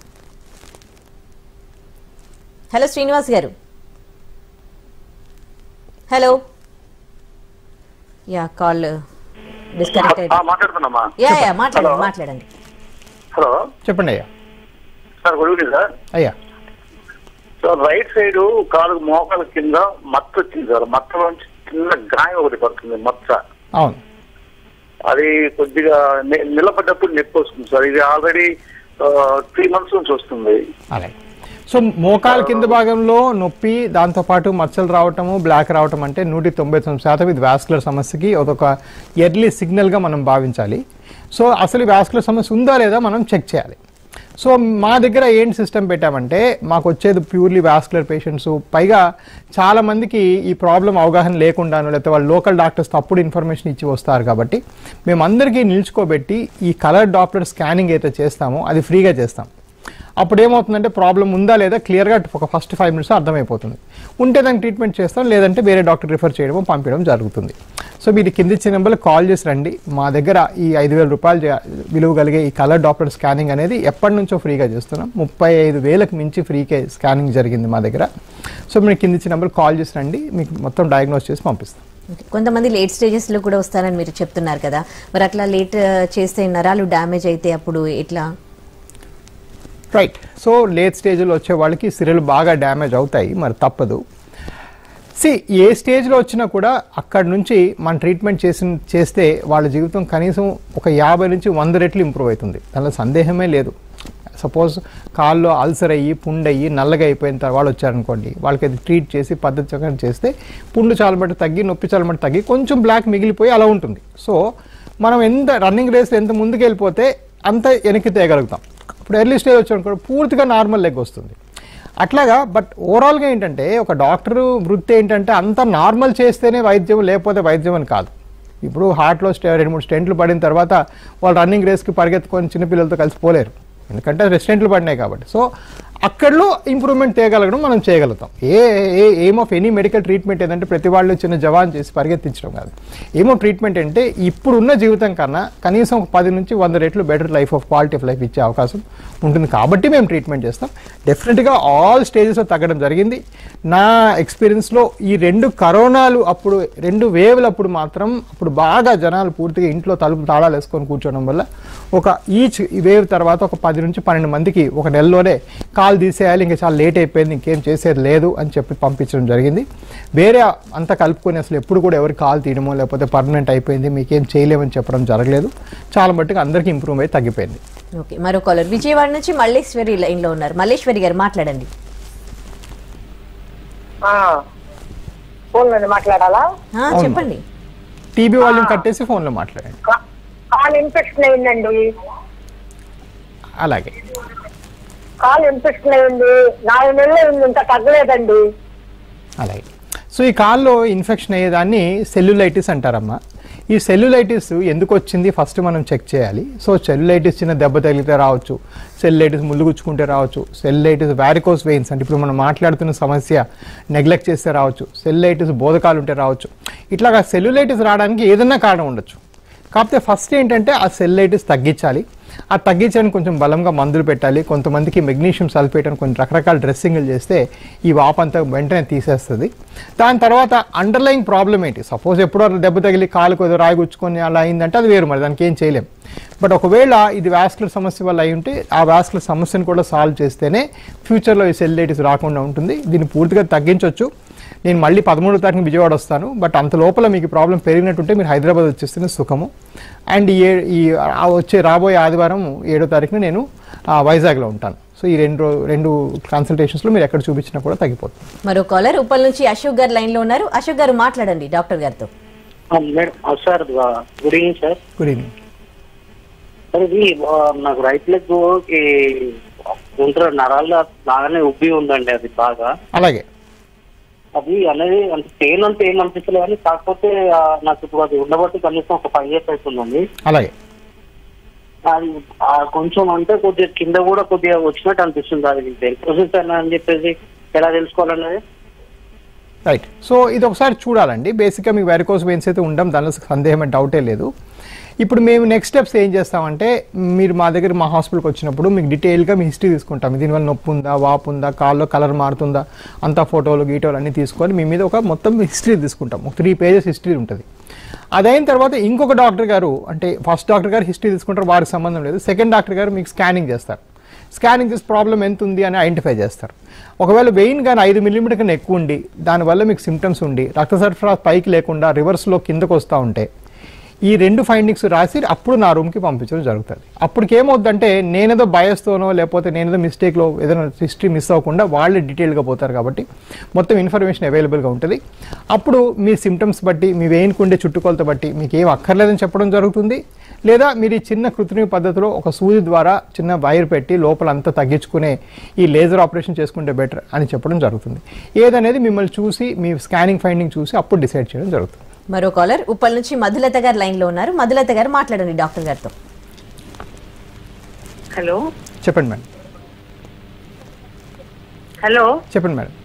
హలో శ్రీనివాస్ గారు హలో యా కాల్ డిస్కనెక్ట్ ఆ, మాట్లాడుతున్నామా యా యా మాట్లాడండి హలో. మాట్లాడండి హలో చెప్పండి అయ్యా సార్ గుడ్ ఈవినింగ్ సార్ అయ్యా సార్ రైట్ సైడ్ కాలు మోకాల కింద మచ్చ వచ్చింది సార్ మచ్చలోంచి చిన్న గాయం ఒకటి పడుతుంది మచ్చ అవును అది కొద్దిగా ని- నిలబడ్డప్పుడు నొప్పి వస్తుంది సార్ ఇది ఆల్రెడీ త్రీ మంత్స్ నుంచి వస్తుంది అలాగే సో మోకాల కింద భాగంలో నొప్పి దాంతోపాటు మచ్చలు రావటము బ్లాక్ రావటం అంటే నూటి తొంభై తొమ్మిది శాతం ఇది వాస్కులర్ సమస్యకి ఒక ఎర్లీ సిగ్నల్గా మనం భావించాలి సో అసలు వాస్కులర్ సమస్య ఉందా లేదా మనం చెక్ చేయాలి సో మా దగ్గర ఏం సిస్టమ్ పెట్టామంటే మాకు వచ్చేది ప్యూర్లీ వాస్కులర్ పేషెంట్స్ పైగా చాలా మందికి ఈ ప్రాబ్లం అవగాహన లేకుండాను లేకపోతే వాళ్ళు లోకల్ డాక్టర్స్ తప్పుడు ఇన్ఫర్మేషన్ ఇచ్చి వస్తారు కాబట్టి మేము అందరికీ నిల్చుకోబెట్టి ఈ కలర్ డాప్లర్ స్కానింగ్ అయితే చేస్తామో అది ఫ్రీగా చేస్తాం అప్పుడు ఏమవుతుందంటే ప్రాబ్లం ఉందా లేదా క్లియర్గా ఒక ఫస్ట్ ఫైవ్ మినిట్స్ అర్థమైపోతుంది ఉంటే దానికి ట్రీట్మెంట్ చేస్తాం లేదంటే వేరే డాక్టర్ రిఫర్ చేయడం పంపించడం జరుగుతుంది సో మీరు కింద ఇచ్చిన నెంబర్లో కాల్ చేసి రండి మా దగ్గర ఈ ఐదు వేల రూపాయలు జా- విలువ కలిగే ఈ కలర్ డాప్లర్ స్కానింగ్ అనేది ఎప్పటి నుంచో ఫ్రీగా చేస్తున్నాం ముప్పై ఐదు వేలకు మించి ఫ్రీకే స్కానింగ్ జరిగింది మా దగ్గర సో మీరు కింద ఇచ్చిన నెంబర్ కాల్ చేసి రండి మీకు మొత్తం డయాగ్నోస్ చేసి పంపిస్తాం Okay. కొంతమంది లేట్ స్టేజెస్ లో కూడా వస్తారని మీరు చెప్తున్నారు కదా మరి అట్లా లేట్ చేస్తే నరాలు డ్యామేజ్ అయితే అప్పుడు ఎట్లా రైట్ సో లేట్ స్టేజ్లో వచ్చే వాళ్ళకి సిరలు బాగా డ్యామేజ్ అవుతాయి మరి తప్పదు సి ఏ స్టేజ్లో వచ్చినా కూడా అక్కడ నుంచి మన ట్రీట్మెంట్ చేసిన చేస్తే వాళ్ళ జీవితం కనీసం ఒక యాభై నుంచి వంద రెట్లు ఇంప్రూవ్ అవుతుంది దానిలో సందేహమే లేదు సపోజ్ కాల్లో అల్సర్ అయ్యి పుండు అయ్యి నల్లగా అయిపోయిన తర్వాత వాళ్ళు వచ్చారనుకోండి వాళ్ళకి అది ట్రీట్ చేసి పద్ధతి ప్రకారం చేస్తే పుండు చాలా మటు తగ్గి నొప్పి చాలా మటు తగ్గి కొంచెం బ్లాక్ మిగిలిపోయి అలా ఉంటుంది సో మనం ఎంత రన్నింగ్ రేస్లో ఎంత ముందుకు వెళ్ళిపోతే అంత వెనక్కి తేయగలుగుతాం ఇప్పుడు ఎర్లీ స్టేజ్ వచ్చానుకో పూర్తిగా నార్మల్ లెగ్ వస్తుంది అట్లాగా బట్ ఓవరాల్గా ఏంటంటే ఒక డాక్టర్ వృత్తి ఏంటంటే అంత నార్మల్ చేస్తేనే వైద్యం లేకపోతే వైద్యం అని కాదు ఇప్పుడు హార్ట్లో స్టే రెండు మూడు స్టెంట్లు పడిన తర్వాత వాళ్ళు రన్నింగ్ రేస్కి పరిగెత్తుకొని చిన్నపిల్లలతో కలిసి పోలేరు ఎందుకంటే రెస్టెంట్లు పడినాయి కాబట్టి సో అక్కడలో ఇంప్రూవ్మెంట్ తేగలగడం మనం చేయగలుగుతాం a a aim of any medical treatment ఏంటంటే ప్రతి వాళ్ళు చిన్న జవాన్ చేసి పరిగెత్తించడం కాదు ఎయిమ్ ఆఫ్ ట్రీట్మెంట్ అంటే ఇప్పుడున్న జీవితం కన్నా కనీసం ఒక పది నుంచి వంద రెట్లు better life of quality of life ఇచ్చే అవకాశం ఉంటుంది కాబట్టి మేము ట్రీట్మెంట్ చేస్తాం డెఫినెట్గా ఆల్ స్టేజెస్లో తగ్గడం జరిగింది నా ఎక్స్పీరియన్స్లో ఈ రెండు కరోనాలు అప్పుడు రెండు వేవ్లు అప్పుడు మాత్రం అప్పుడు బాగా జనాలు పూర్తిగా ఇంట్లో తలుపు తాళాలు వేసుకొని కూర్చోవడం వల్ల ఒక ఈచ్ వేవ్ తర్వాత ఒక పది నుంచి పన్నెండు మందికి ఒక నెలలోనే కాలు తీసేయాలి ఇంకా చాలా లేట్ అయిపోయింది ఇంకేం చేసేది లేదు అని చెప్పి పంపించడం జరిగింది వేరే అంతా కలుపుకొని అసలు ఎప్పుడు కూడా ఎవరికి కాలు తీయడమో లేకపోతే పర్మనెంట్ అయిపోయింది మీకేం చేయలేమని చెప్పడం జరగలేదు చాలా మట్టుకు అందరికీ ఇంప్రూవ్ అయి తగ్గిపోయింది ఓకే మరో కాలర్ విజయవాడ నుంచి మల్లేశ్వరి లైన్ లో ఉన్నారు మల్లేశ్వరి గారు మాట్లాడండి ఫోన్ మీద మాట్లాడాలా ఆ, అవును. చెప్పండి టీబీ వాళ్ళని కట్టేసి ఫోన్లో మాట్లాడండి కా- కాల్ ఇన్ఫెక్షన్ అయిందండి అలాగే కాల్ ఇన్ఫెక్షన్ అయింది నాలుగు నెలలు అయింది ఇంకా తగ్గలేదండి అలాగే సో ఈ కాల్లో ఇన్ఫెక్షన్ అయ్యేదాన్ని సెల్యులైటిస్ అంటారమ్మా ఈ సెల్యులైటిస్ ఎందుకు వచ్చింది ఫస్ట్ మనం చెక్ చేయాలి సో సెల్యులైటిస్ చిన్న దెబ్బ తగిలితే రావచ్చు సెల్యులైటిస్ ముళ్ళు గుచ్చుకుంటే రావచ్చు సెల్యులైటిస్ వ్యారికోస్ వెయిన్స్ అంటే ఇప్పుడు మనం మాట్లాడుతున్న సమస్య నెగ్లెక్ట్ చేస్తే రావచ్చు సెల్యులైటిస్ బోధకాలు ఉంటే రావచ్చు ఇట్లాగా సెల్యులైటిస్ రావడానికి ఏదన్నా కారణం ఉండొచ్చు కాకపోతే ఫస్ట్ ఏంటంటే ఆ సెల్యులైటిస్ తగ్గించాలి ఆ తగ్గించడానికి కొంచెం బలంగా మందులు పెట్టాలి కొంతమందికి మెగ్నీషియం సల్ఫేట్ అని కొన్ని రకరకాల డ్రెస్సింగ్లు చేస్తే ఈ వాపు అంతా వెంటనే తీసేస్తుంది దాని తర్వాత అండర్లయింగ్ ప్రాబ్లం ఏంటి సపోజ్ ఎప్పుడో దెబ్బ తగిలి కాలు కొద్దిగా రాయి గుచ్చుకొని అలా అయిందంటే అది వేరు మరి దానికి ఏం చేయలేం బట్ ఒకవేళ ఇది వాస్కులర్ సమస్య వల్ల అయి ఉంటే ఆ వాస్కులర్ సమస్యను కూడా సాల్వ్ చేస్తేనే ఫ్యూచర్లో ఈ సెల్యులైటిస్ రాకుండా ఉంటుంది దీన్ని పూర్తిగా తగ్గించవచ్చు నేను మళ్ళీ పదమూడో తారీఖున విజయవాడ వస్తాను బట్ అంత లోపల మీకు ప్రాబ్లం పెరిగినట్టుంటే మీరు హైదరాబాద్ వచ్చేస్తేనే సుఖము అండ్ ఈ ఏ- ఈ ఆ వచ్చే రాబోయే ఆదివారం ఏడో తారీఖున నేను ఆ, వైజాగ్లో ఉంటాను సో ఈ రెండు రో- రెండు కన్సల్టేషన్స్లో మీరు ఎక్కడ చూపించినా కూడా తగ్గిపోతుంది మరో కాలర్ ఉప్పల్ నుంచి అశోక్ గారు లైన్ లో ఉన్నారు అశోక్ గారు మాట్లాడండి డాక్టర్ గారితో madam sir good evening sir good evening sir ఇది ఆ, నాకు రైట్ లెగ్ కి గుంటూరు నరాల్లో బాగానే ఉబ్బి ఉందండి అది బాగా అలాగే అది అనేది అంటే పెయిన్ అంటే ఏం అనిపించలేదు కానీ కాకపోతే ఆ, నాకు ఇప్పుడు అది ఉండబట్టి కనీసం ఒక ఫైవ్ ఇయర్స్ అవుతుందండి అలాగే అది ఆ, కొంచెం అంటే కొద్దిగా కింద కూడా కొద్దిగా వచ్చినట్టు అనిపిస్తుంది అది తెలుసు అని చెప్పేసి ఎలా తెలుసుకోవాలన్నది రైట్ సో ఇది ఒకసారి చూడాలండి బేసిక్గా మీకు వెరికోస్ వెయిన్స్ అయితే ఉండడం దానిలో సందేహం డౌటే లేదు ఇప్పుడు మేము నెక్స్ట్ స్టెప్స్ ఏం చేస్తామంటే మీరు మా దగ్గర మా హాస్పిటల్కి వచ్చినప్పుడు మీకు డీటెయిల్గా మీ హిస్టరీ తీసుకుంటాం దీనివల్ల నొప్పి ఉందా వాపు ఉందా కాల్లో కలర్ మారుతుందా అంతా ఫోటోలు గీటోలు అన్నీ తీసుకొని మీ మీద ఒక మొత్తం హిస్టరీ తీసుకుంటాం ఒక త్రీ పేజెస్ హిస్టరీ ఉంటుంది అదైన తర్వాత ఇంకొక డాక్టర్ గారు అంటే ఫస్ట్ డాక్టర్ గారు హిస్టరీ తీసుకుంటారు వారికి సంబంధం లేదు సెకండ్ డాక్టర్ గారు మీకు స్కానింగ్ చేస్తారు స్కానింగ్ చేసి ప్రాబ్లం ఎంత ఉంది అని ఐడెంటిఫై చేస్తారు ఒకవేళ వెయిన్ కానీ ఐదు మిల్లీమీటర్ కన్నా ఎక్కువ ఉండి దానివల్ల మీకు సిమ్టమ్స్ ఉండి రక్త సరఫరా పైకి లేకుండా రివర్స్లో కిందకు వస్తూ ఉంటే ఈ రెండు ఫైండింగ్స్ రాసి అప్పుడు నా రూమ్కి పంపించడం జరుగుతుంది అప్పటికి ఏమవుద్దంటే నేనేదో బయస్తోనో లేకపోతే నేనేదో మిస్టేక్లో ఏదైనా హిస్టరీ మిస్ అవ్వకుండా వాళ్ళే డీటెయిల్గా పోతారు కాబట్టి మొత్తం ఇన్ఫర్మేషన్ అవైలబుల్గా ఉంటుంది అప్పుడు మీ సిమ్టమ్స్ బట్టి మీ వెయిన్కి ఉండే చుట్టుకొలత బట్టి మీకు ఏం అక్కర్లేదని చెప్పడం జరుగుతుంది లేదా మీరు ఈ చిన్న కృత్రిమ పద్ధతిలో ఒక సూది ద్వారా చిన్న వైర్ పెట్టి లోపల అంతా తగ్గించుకునే ఈ లేజర్ ఆపరేషన్ చేసుకుంటే బెటర్ అని చెప్పడం జరుగుతుంది ఏదనేది మిమ్మల్ని చూసి మీ స్కానింగ్ ఫైండింగ్ చూసి అప్పుడు డిసైడ్ చేయడం జరుగుతుంది మరో కాలర్ ఉప్పల్ నుంచి మధులత గారు లైన్ లో ఉన్నారు మధులత గారు మాట్లాడండి డాక్టర్ గారితో హలో చెప్పండి మేడం హలో చెప్పండి మేడం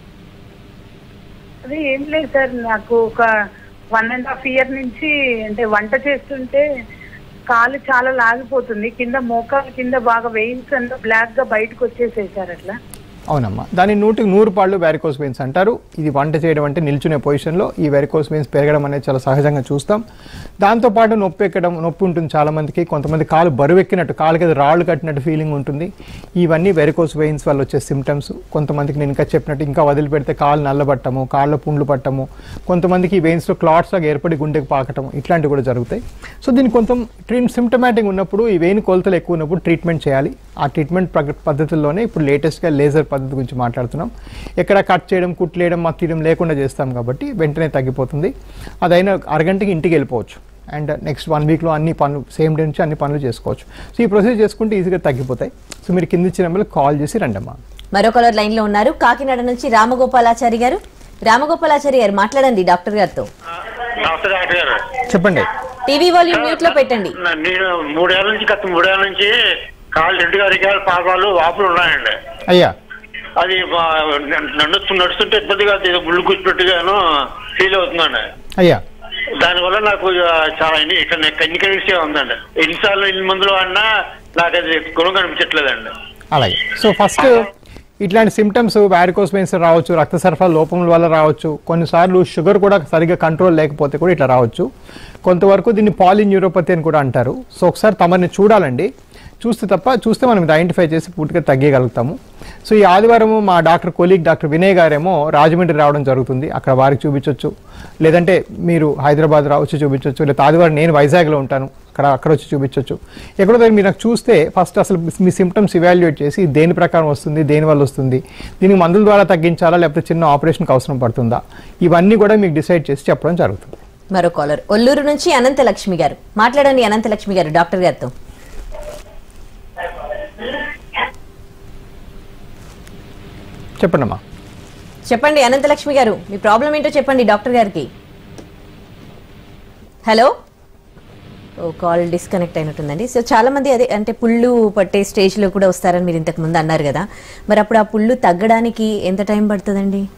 అది ఏం లేదు సార్ నాకు ఒక వన్ అండ్ హాఫ్ ఇయర్ నుంచి అంటే వంట చేస్తుంటే కాలు చాలా లాగిపోతుంది కింద మోకాలు కింద బాగా వెయిన్స్ అంతా బ్లాక్ గా బయటకు వచ్చేసాయి సార్ అట్లా అవునమ్మా దాని నూటికి నూరు పాళ్ళు వ్యారికోస్ వెయిన్స్ అంటారు ఇది వంట చేయడం అంటే నిల్చునే పొజిషన్లో ఈ వ్యారికోస్ వెయిన్స్ పెరగడం అనేది చాలా సహజంగా చూస్తాం దాంతోపాటు నొప్పి ఎక్కడం నొప్పి ఉంటుంది చాలా మందికి కొంతమంది కాలు బరువు ఎక్కినట్టు కాలుకి ఏదో రాళ్ళు కట్టినట్టు ఫీలింగ్ ఉంటుంది ఇవన్నీ వెరికోస్ వెయిన్స్ వల్ల వచ్చే సిమ్టమ్స్ కొంతమందికి నేను ఇంకా చెప్పినట్టు ఇంకా వదిలిపెడితే కాలు నల్లబట్టము కాళ్ళ పుండ్లు పట్టము కొంతమందికి ఈ వెయిన్స్లో క్లాట్స్ లాగా ఏర్పడి గుండెకి పాకటం ఇట్లాంటివి కూడా జరుగుతాయి సో దీనికి కొంత ట్రీట్ సిమ్టమాటిక్ ఉన్నప్పుడు ఈ వెయిన్ కొలతలు ఎక్కువ ఉన్నప్పుడు ట్రీట్మెంట్ చేయాలి ఆ ట్రీట్మెంట్ ప్రగ- పద్ధతుల్లోనే ఇప్పుడు లేటెస్ట్గా లేజర్ పద్ధతి గురించి మాట్లాడుతున్నాం ఎక్కడ కట్ చేయడం కుట్లేయడం మత్తీయడం లేకుండా చేస్తాం కాబట్టి వెంటనే తగ్గిపోతుంది అదైనా అరగంటకి ఇంటికి వెళ్ళిపోవచ్చు అండ్ నెక్స్ట్ వన్ వీక్లో అన్ని పనులు సేమ్ డే నుంచి అన్ని పనులు చేసుకోవచ్చు సో ఈ ప్రొసీజర్ చేసుకుంటే ఈజీగా తగ్గిపోతాయి సో మీరు కింద ఇచ్చిన నెంబర్కి కాల్ చేసి రండమ్మా మరో కాలర్ లైన్ లో ఉన్నారు కాకినాడ నుంచి రామగోపాలాచారి గారు రామగోపాలాచారి గారు మాట్లాడండి డాక్టర్ గారితో డాక్టర్ డాక్టర్ గారు చెప్పండి టీవీ వాల్యూమ్ మ్యూట్ లో పెట్టండి నా- నేను మూడేళ్ల నుంచి గత మూడేళ్ల నుంచి కాళ్ళు రెండు అరికాలు పాదాలు వాపులు ఉన్నాయండి అయ్యా అది మా- నడుస్తు నడుస్తుంటే ఇబ్బందిగా ఏదో ముళ్ళు కూర్చున్నట్టుగాను ఫీల్ అవుతుందండి అయ్యా దానివల్ల నాకు ఆ, చాలా ఇన్ని- ఇక్కడ కన్నికరిసే ఉందండి ఎన్నిసార్లు ఎన్ని మందులు వాడినా నాకు అది గుణం కనిపించట్లేదండి అలాగే సో ఫస్ట్ ఇట్లాంటి సిమ్టమ్స్ వ్యారికోస్ వెయిన్స్ రావచ్చు రక్త సరఫరా లోపం వల్ల రావచ్చు కొన్నిసార్లు షుగర్ కూడా సరిగ్గా కంట్రోల్ లేకపోతే కూడా ఇట్లా రావచ్చు కొంతవరకు దీన్ని పాలిన్యూరోపతి అని కూడా అంటారు సో ఒకసారి తమని చూడాలండి చూస్తే తప్ప చూస్తే మనం ఇది ఐడెంటిఫై చేసి పూర్తిగా తగ్గగలుగుతాము సో ఈ ఆదివారం మా డాక్టర్ కొలీగ్ డాక్టర్ వినయ్ గారేమో రాజమండ్రి రావడం జరుగుతుంది అక్కడ వారికి చూపించవచ్చు లేదంటే మీరు హైదరాబాద్ రావచ్చు చూపించవచ్చు లేదా ఆదివారం నేను వైజాగ్లో ఉంటాను అక్కడ అక్కడ వచ్చి చూపించవచ్చు ఎక్కడో దగ్గర మీరు నాకు చూస్తే ఫస్ట్ అసలు మీ సిమ్టమ్స్ ఇవాల్యుయేట్ చేసి దేని ప్రకారం వస్తుంది దేని వల్ల వస్తుంది దీనికి మందుల ద్వారా తగ్గించాలా లేకపోతే చిన్న ఆపరేషన్కి అవసరం పడుతుందా ఇవన్నీ కూడా మీకు డిసైడ్ చేసి చెప్పడం జరుగుతుంది మరో కాలర్ ఒల్లూరు నుంచి అనంత లక్ష్మి గారు మాట్లాడండి అనంత లక్ష్మి గారు డాక్టర్ గారితో చెప్పండమ్మా చెప్పండి అనంత లక్ష్మి గారు మీ ప్రాబ్లం ఏంటో చెప్పండి డాక్టర్ గారికి హలో ఓ కాల్ డిస్కనెక్ట్ అయినట్టుందండి సో చాలా మంది అదే అంటే పుళ్ళు పట్టే స్టేజ్లో కూడా వస్తారని మీరు ఇంతకు ముందు అన్నారు కదా మరి అప్పుడు ఆ పుళ్ళు తగ్గడానికి ఎంత టైం పడుతుందండి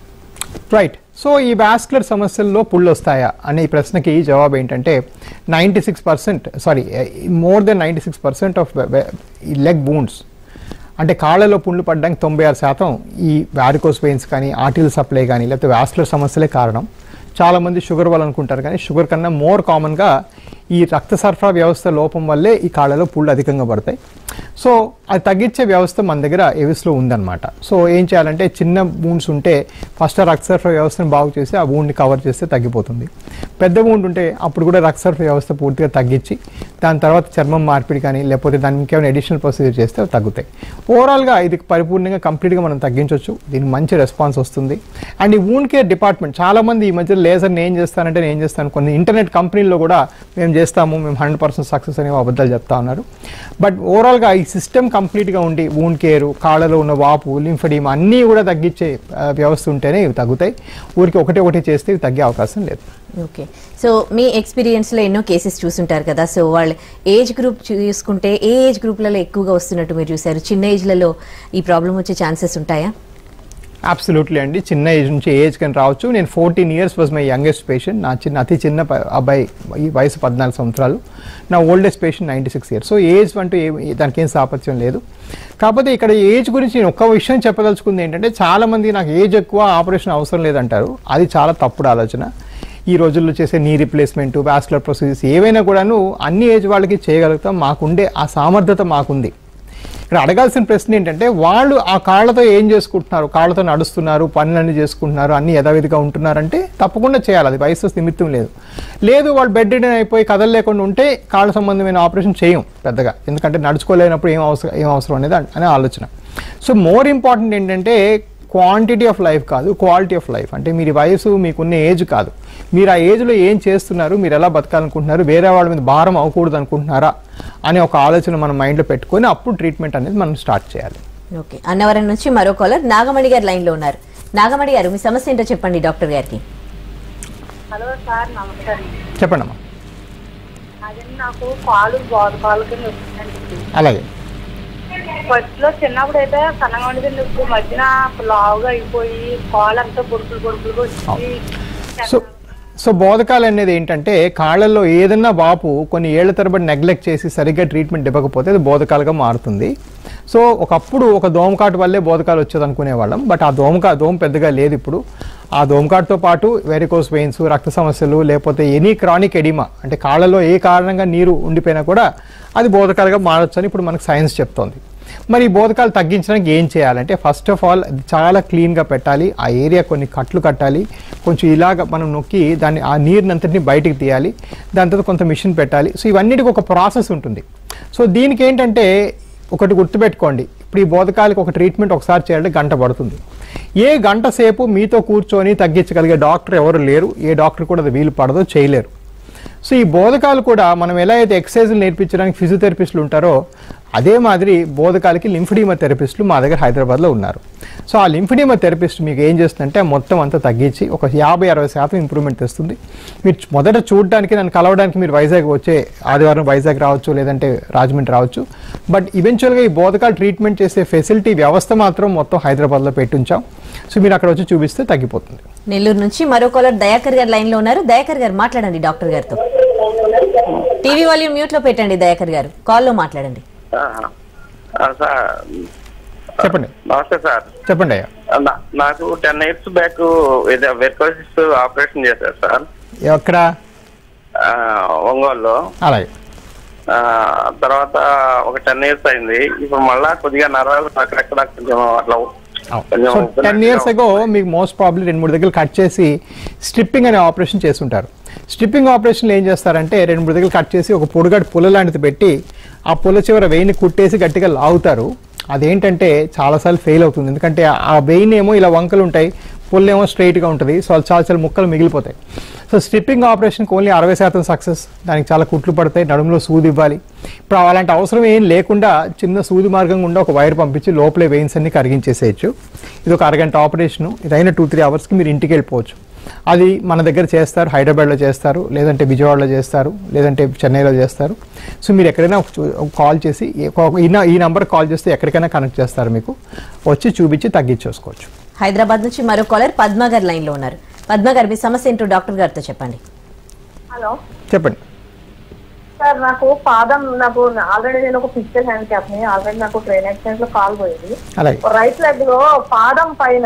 రైట్ సో ఈ వాస్కులర్ సమస్యల్లో పుళ్ళు వస్తాయా అనే ఈ ప్రశ్నకి జవాబు ఏంటంటే ninety six percent sorry more than ninety six percent of ఈ లెగ్ బూన్స్ అంటే కాళ్ళలో పుండ్లు పడడానికి తొంభై ఆరు శాతం ఈ వ్యారికోస్ వెయిన్స్ కానీ ఆర్టిల్ సప్లై కానీ లేకపోతే వాస్కులర్ సమస్యలే కారణం చాలామంది షుగర్ వల్ల అనుకుంటారు కానీ షుగర్ కన్నా మోర్ కామన్గా ఈ రక్త సరఫరా వ్యవస్థ లోపం వల్లే ఈ కాళ్ళలో పుళ్ళు అధికంగా పడతాయి సో అది తగ్గించే వ్యవస్థ మన దగ్గర ఎవిస్లో ఉందన్నమాట సో ఏం చేయాలంటే చిన్న బూండ్స్ ఉంటే ఫస్ట్ ఆ రక్త సరఫరా వ్యవస్థను బాగు చేసి ఆ బూండ్ని కవర్ చేస్తే తగ్గిపోతుంది పెద్ద బూండ్ ఉంటే అప్పుడు కూడా రక్త సరఫరా వ్యవస్థ పూర్తిగా తగ్గించి దాని తర్వాత చర్మం మార్పిడి కానీ లేకపోతే దానికి ఇంకేమైనా అడిషనల్ ప్రొసీజర్ చేస్తే అవి తగ్గుతాయి ఓవరాల్గా ఇది పరిపూర్ణంగా కంప్లీట్గా మనం తగ్గించవచ్చు దీనికి మంచి రెస్పాన్స్ వస్తుంది అండ్ ఈ వూండ్ కేర్ డిపార్ట్మెంట్ చాలామంది ఈ మధ్య లేజర్ని ఏం చేస్తానంటే నేను ఏం చేస్తాను కొన్ని ఇంటర్నెట్ కంపెనీల్లో కూడా మేము చేస్తాము మేము హండ్రెడ్ పర్సెంట్ సక్సెస్ అనే అబద్ధాలు చెప్తా ఉన్నారు బట్ ఓవరాల్గా ఈ సిస్టమ్ కంప్లీట్గా ఉండి వూండ్ కేరు కాళ్ళలో ఉన్న వాపు లింఫడీమ్ అన్నీ కూడా తగ్గించే ఆ, వ్యవస్థ ఉంటేనే ఇవి తగ్గుతాయి ఊరికి ఒకటి ఒకటి చేస్తే ఇవి తగ్గే అవకాశం లేదు ఓకే సో మీ ఎక్స్పీరియన్స్లో ఎన్నో కేసెస్ చూసుంటారు కదా సో వాళ్ళ ఏజ్ గ్రూప్ చూసుకుంటే ఏ ఏజ్ గ్రూప్లలో ఎక్కువగా వస్తున్నట్టు మీరు చూసారు చిన్న ఏజ్లలో ఈ ప్రాబ్లం వచ్చే ఛాన్సెస్ ఉంటాయా అబ్సల్యూట్లీ అండి చిన్న ఏజ్ నుంచి ఏజ్ కానీ రావచ్చు నేను fourteen years was my youngest patient నా చిన్న అతి చిన్న ప- అబ్బాయి ఈ వయసు పద్నాలుగు సంవత్సరాలు నా oldest patient ninety six years so age అంటూ ఏ దానికి ఏం సాపత్యం లేదు కాకపోతే ఇక్కడ ఏజ్ గురించి నేను ఒక్క విషయం చెప్పదలుచుకుంది ఏంటంటే చాలామంది నాకు ఏజ్ ఎక్కువ ఆపరేషన్ అవసరం లేదంటారు అది చాలా తప్పుడు ఆలోచన ఈ రోజుల్లో చేసే నీ రిప్లేస్మెంట్ వాస్కులర్ ప్రొసీజర్స్ ఏవైనా కూడాను అన్ని ఏజ్ వాళ్ళకి చేయగలుగుతాం మాకుండే ఆ సామర్థ్యత మాకుంది ఇక్కడ అడగాల్సిన ప్రశ్న ఏంటంటే వాళ్ళు ఆ కాళ్ళతో ఏం చేసుకుంటున్నారు కాళ్ళతో నడుస్తున్నారు పనులన్నీ చేసుకుంటున్నారు అన్ని యథావిధిగా ఉంటున్నారంటే తప్పకుండా చేయాలి అది వయసు నిమిత్తం లేదు లేదు వాళ్ళు బెడ్ రిడన్ అయిపోయి కదలలేకుండా ఉంటే కాళ్ళ సంబంధమైన ఆపరేషన్ చేయం పెద్దగా ఎందుకంటే నడుచుకోలేనప్పుడు ఏం అవసరం ఏం అవసరం అనేది అన్- అనే ఆలోచన సో మోర్ ఇంపార్టెంట్ ఏంటంటే క్వాంటిటీ ఆఫ్ లైఫ్ కాదు క్వాలిటీ ఆఫ్ లైఫ్ అంటే మీరు వయసు మీకున్న ఏజ్ కాదు మీరు ఆ ఏజ్లో ఏం చేస్తున్నారు మీరు ఎలా బతకాలనుకుంటున్నారు వేరే వాళ్ళ మీద భారం అవ్వకూడదు అనుకుంటున్నారా అనే ఒక ఆలోచన మన మైండ్లో పెట్టుకొని అప్పుడు ట్రీట్మెంట్ అనేది మనం స్టార్ట్ చేయాలి ఓకే అన్నవరం నుంచి మరో కాలర్ నాగమణి గారు లైన్లో ఉన్నారు నాగమణి గారు మీ సమస్య ఏంటో చెప్పండి డాక్టర్ గారికి హలో సార్ నమస్కారం చెప్పండి అమ్మా అదే నాకు కాలు బాదు కాలు కింద వచ్చిందండి అలాగే ఫస్ట్ లో చిన్నప్పుడు అయితే సన్నగా ఉండేది ఇప్పుడు మధ్యన లావుగా అయిపోయి కాలు అంతా పొడుకులు పొడుకులుగా వచ్చి సో సో బోధకాలు అనేది ఏంటంటే కాళ్ళల్లో ఏదన్నా వాపు కొన్ని ఏళ్ల తరబడి నెగ్లెక్ట్ చేసి సరిగ్గా ట్రీట్మెంట్ ఇవ్వకపోతే అది బోధకాలుగా మారుతుంది సో ఒకప్పుడు ఒక దోమకాటు వల్లే బోధకాలు వచ్చేది అనుకునేవాళ్ళం బట్ ఆ దోమకా దోమ పెద్దగా లేదు ఇప్పుడు ఆ దోమకాటుతో పాటు వెరికోస్ వెయిన్స్ రక్త సమస్యలు లేకపోతే ఎనీ క్రానిక్ ఎడిమా అంటే కాళ్ళలో ఏ కారణంగా నీరు ఉండిపోయినా కూడా అది బోధకాలుగా మారొచ్చు అని ఇప్పుడు మనకు సైన్స్ చెప్తోంది మరి ఈ బోధకాలు తగ్గించడానికి ఏం చేయాలంటే ఫస్ట్ ఆఫ్ ఆల్ అది చాలా క్లీన్గా పెట్టాలి ఆ ఏరియా కొన్ని కట్లు కట్టాలి కొంచెం ఇలాగ మనం నొక్కి దాన్ని ఆ నీరునంతటిని బయటికి తీయాలి దాని తర్వాత కొంత మిషన్ పెట్టాలి సో ఇవన్నిటికి ఒక ప్రాసెస్ ఉంటుంది సో దీనికి ఏంటంటే ఒకటి గుర్తుపెట్టుకోండి ఇప్పుడు ఈ బోధకాలకి ఒక ట్రీట్మెంట్ ఒకసారి చేయాలంటే గంట పడుతుంది ఏ గంట సేపు మీతో కూర్చొని తగ్గించగలిగే డాక్టర్ ఎవరు లేరు ఏ డాక్టర్ కూడా అది వీలు పడదో చేయలేరు సో ఈ బోధకాలు కూడా మనం ఎలా అయితే ఎక్సర్సైజులు నేర్పించడానికి ఫిజియోథెరపిస్టులు ఉంటారో అదే మాదిరి బోధకాలకి లింఫడీమా థెరపిస్టులు మా దగ్గర హైదరాబాద్లో ఉన్నారు సో ఆ లింఫడీమా థెరపిస్ట్ మీకు ఏం చేస్తుందంటే ఆ మొత్తం అంతా తగ్గించి ఒక యాభై అరవై శాతం ఇంప్రూవ్మెంట్ తెస్తుంది మీరు మొదట చూడడానికి నన్ను కలవడానికి మీరు వైజాగ్ వచ్చే ఆదివారం వైజాగ్ రావచ్చు లేదంటే రాజమండ్రి రావచ్చు బట్ ఈవెన్చువల్గా ఈ బోధకాలు ట్రీట్మెంట్ చేసే ఫెసిలిటీ వ్యవస్థ మాత్రం మొత్తం హైదరాబాద్లో పెట్టుంచాం సో మీరు అక్కడ వచ్చి చూపిస్తే తగ్గిపోతుంది నెల్లూరు నుంచి మరో కాలర్ దయాకర్ గారు లైన్లో ఉన్నారు దయాకర్ గారు మాట్లాడండి డాక్టర్ గారితో టీవీ వాల్యూమ్ మ్యూట్లో పెట్టండి దయాకర్ గారు కాల్లో మాట్లాడండి ఆహా. ఆ, సార్ చెప్పండి నమస్తే సార్ చెప్పండి అయ్యా నా- నాకు టెన్ ఇయర్స్ బ్యాక్ ఇది వెర్కోసిస్ ఆపరేషన్ చేశారు సార్ ఎక్కడ ఆ, ఒంగోలులో అలాగే ఆ, తర్వాత ఒక టెన్ ఇయర్స్ అయింది ఇప్పుడు మళ్ళా కొద్దిగా నరాలు అక్కడక్కడ కొంచెం అట్లా కొంచెం సో టెన్ ఇయర్స్ అగో మీకు మోస్ట్ ప్రాబ్లీ రెండు మూడు దగ్గర కట్ చేసి స్ట్రిప్పింగ్ అనే ఆపరేషన్ చేస్తుంటారు స్ట్రిప్పింగ్ ఆపరేషన్లో ఏం చేస్తారంటే రెండు మూడు దగ్గర కట్ చేసి ఒక పొడుగాటి పుల్ల లాంటిది పెట్టి ఆ పుల్ల చివర వెయిన్ కుట్టేసి గట్టిగా లాగుతారు అదేంటంటే చాలాసార్లు ఫెయిల్ అవుతుంది ఎందుకంటే ఆ వెయిన్ ఏమో ఇలా వంకలు ఉంటాయి పుల్ల ఏమో స్ట్రైట్గా ఉంటుంది సో అది చాలా చాలా ముక్కలు మిగిలిపోతాయి సో స్ట్రిప్పింగ్ ఆపరేషన్కి ఓన్లీ అరవై శాతం సక్సెస్ దానికి చాలా కుట్లు పడతాయి నడుములో సూది ఇవ్వాలి ఇప్పుడు అలాంటి అవసరం ఏం లేకుండా చిన్న సూది మార్గం గుండా ఒక వైర్ పంపించి లోపలే వెయిన్స్ అన్ని కరిగించేసేయచ్చు ఇది ఒక అరగంట ఆపరేషను ఇదైన టూ త్రీ అవర్స్కి మీరు ఇంటికి వెళ్ళిపోవచ్చు అది మన దగ్గర చేస్తారు హైదరాబాద్లో చేస్తారు లేదంటే విజయవాడలో చేస్తారు లేదంటే చెన్నైలో చేస్తారు సో మీరు ఎక్కడైనా ఒక చూ- ఒక కాల్ చేసి ఈ- ఒక- ఈ న- ఈ నెంబర్ కాల్ చేస్తే ఎక్కడికైనా కనెక్ట్ చేస్తారు మీకు వచ్చి చూపించి తగ్గించేసుకోవచ్చు హైదరాబాద్ నుంచి మరో కాలర్ పద్మ గారు లైన్ లో ఉన్నారు పద్మ గారు మీ సమస్య ఏంటో డాక్టర్ గారితో చెప్పండి హలో చెప్పండి సార్ నాకు పాదం నాకు ఆల్రెడీ నేను ఒక ఫిజికల్ హ్యాండ్ క్యాప్ ని ఆల్రెడీ నాకు ట్రైన్ యాక్సిడెంట్ లో కాల్ పోయింది అలాగే రైట్ లెగ్ లో పాదం పైన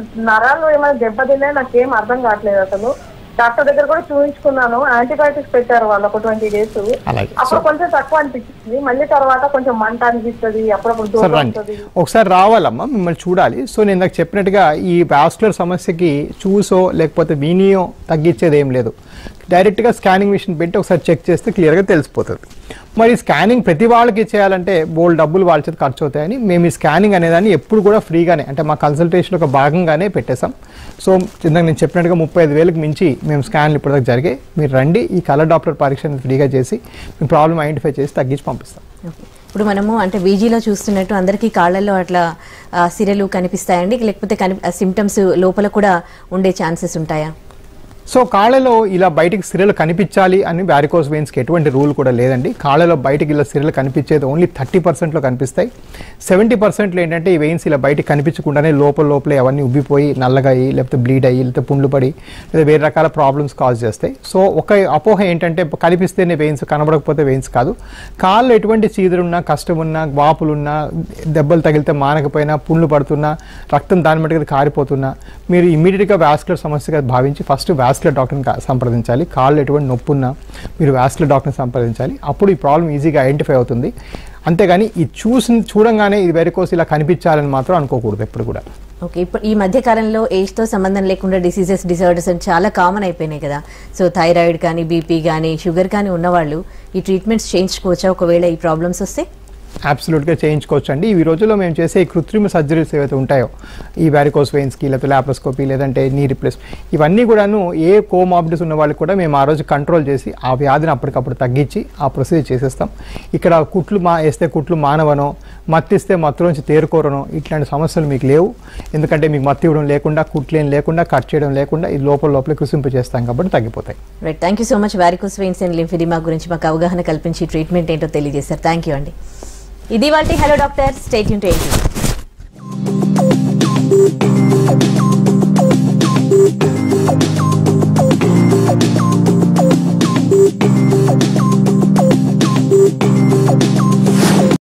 నరాలు ఏమైనా దెబ్బతిన్నా నాకేం అర్థం కావట్లేదు అసలు డాక్టర్ దగ్గర కూడా చూపించుకున్నాను యాంటీబయాటిక్స్ పెట్టారు వాళ్ళు ఒక ట్వంటీ డేస్ అలాగే అప్పుడు కొంచెం తక్కువ అనిపించింది మళ్ళీ తర్వాత కొంచెం మంట అనిపిస్తుంది అప్పుడప్పుడు సార్ దూరం రండి వస్తుంది ఒకసారి రావాలమ్మా మిమ్మల్ని చూడాలి సో నేను ఇందాక చెప్పినట్టుగా ఈ వాస్కులర్ సమస్యకి చూసో లేకపోతే వినియో తగ్గించేది ఏం లేదు డైరెక్ట్గా స్కానింగ్ మిషన్ పెట్టి ఒకసారి చెక్ చేస్తే క్లియర్గా తెలిసిపోతుంది మరి స్కానింగ్ ప్రతి వాళ్ళకి చేయాలంటే బోల్ డబ్బులు వాళ్ళ చేత ఖర్చు అవుతాయని మేము ఈ స్కానింగ్ అనేదాన్ని ఎప్పుడు కూడా ఫ్రీగానే అంటే మా కన్సల్టేషన్ ఒక భాగంగానే పెట్టేశాం సో ఇందాక నేను చెప్పినట్టుగా ముప్పై ఐదు వేలకు మించి మేము స్కాన్లు ఇప్పటిదాకా జరిగాయి మీరు రండి ఈ కలర్ డాక్టర్ పరీక్షను ఫ్రీగా చేసి మీ ప్రాబ్లం ఐడెంటిఫై చేసి తగ్గించి పంపిస్తాం ఓకే. ఇప్పుడు మనము అంటే వీజీలో చూస్తున్నట్టు అందరికీ కాళ్ళల్లో అట్లా ఆ, సిరలు కనిపిస్తాయండి లేకపోతే కని సిమ్టమ్స్ లోపల కూడా ఉండే ఛాన్సెస్ ఉంటాయా సో కాళ్ళలో ఇలా బయటికి సిరలు కనిపించాలి అని వ్యారికోస్ వెయిన్స్కి ఎటువంటి రూల్ కూడా లేదండి కాళ్ళలో బయటికి ఇలా సిరలు కనిపించేది ఓన్లీ థర్టీ పర్సెంట్లో కనిపిస్తాయి సెవెంటీ పర్సెంట్లో ఏంటంటే ఈ వెయిన్స్ ఇలా బయటికి కనిపించకుండానే లోపల లోపలే అవన్నీ ఉబ్బిపోయి నల్లగా అయ్యి లేకపోతే బ్లీడ్ అయ్యి లేకపోతే పుండ్లు పడి లేదా వేరే రకాల ప్రాబ్లమ్స్ కాజ్ చేస్తాయి సో ఒక అపోహ ఏంటంటే కనిపిస్తేనే వెయిన్స్ కనబడకపోతే వెయిన్స్ కాదు కాళ్ళు ఎటువంటి చీదురున్నా కష్టమున్నా వాపులున్నా దెబ్బలు తగిలితే మానకపోయినా పుండ్లు పడుతున్నా రక్తం దాని మట్టుకు కారిపోతున్నా మీరు ఇమీడియట్గా వ్యాస్కులర్ సమస్యగా భావించి ఫస్ట్ వ్యాస్కులర్ డాక్టర్ని కా- సంప్రదించాలి కాళ్ళు ఎటువంటి నొప్పి ఉన్నా మీరు వ్యాస్కులర్ డాక్టర్ని సంప్రదించాలి అప్పుడు ఈ ప్రాబ్లం ఈజీగా ఐడెంటిఫై అవుతుంది అంతేగాని ఇది చూసి చూడంగానే ఇది వెరికోస్ ఇలా కనిపించాలని మాత్రం అనుకోకూడదు ఎప్పుడు కూడా ఓకే ఇప్పుడు ఈ మధ్య కాలంలో ఏజ్ తో సంబంధం లేకుండా డిసీజెస్ డిసార్డర్స్ అని చాలా కామన్ అయిపోయినాయి కదా సో థైరాయిడ్ కానీ బీపీ కానీ షుగర్ కానీ ఉన్నవాళ్ళు ఈ ట్రీట్మెంట్స్ చేయించుకోవచ్చా ఒకవేళ ఈ ప్రాబ్లమ్స్ వస్తే అబ్సల్యూట్గా చేయించుకోవచ్చు అండి ఈ రోజుల్లో మేము చేసే ఈ కృత్రిమ సర్జరీస్ ఏవైతే ఉంటాయో ఈ వ్యారికోస్ వెయిన్స్కి లేకపోతే ల్యాప్రోస్కోపీ లేదంటే నీ రిప్లేస్ ఇవన్నీ కూడాను ఏ కోమాబిలిటీస్ ఉన్న వాళ్ళకి కూడా మేము ఆ రోజు కంట్రోల్ చేసి ఆ వ్యాధిని అప్పటికప్పుడు తగ్గించి ఆ ప్రొసీజర్ చేసేస్తాం ఇక్కడ కుట్లు మా వేస్తే కుట్లు మానవనో మత్తిస్తే మత్తులోంచి తేరుకోరనో ఇట్లాంటి సమస్యలు మీకు లేవు ఎందుకంటే మీకు మత్తి ఇవ్వడం లేకుండా కుట్లేం లేకుండా కట్ చేయడం లేకుండా ఇది లోపల లోపల కృషింపు చేస్తాం కాబట్టి తగ్గిపోతాయి right thank you so much varicose veins and lymphoedema గురించి మాకు అవగాహన కల్పించి ట్రీట్మెంట్ ఏంటో తెలియజేశారు థ్యాంక్ యూ అండి ఇది వాళ్ళ హలో డాక్టర్ స్టేట్ యూన్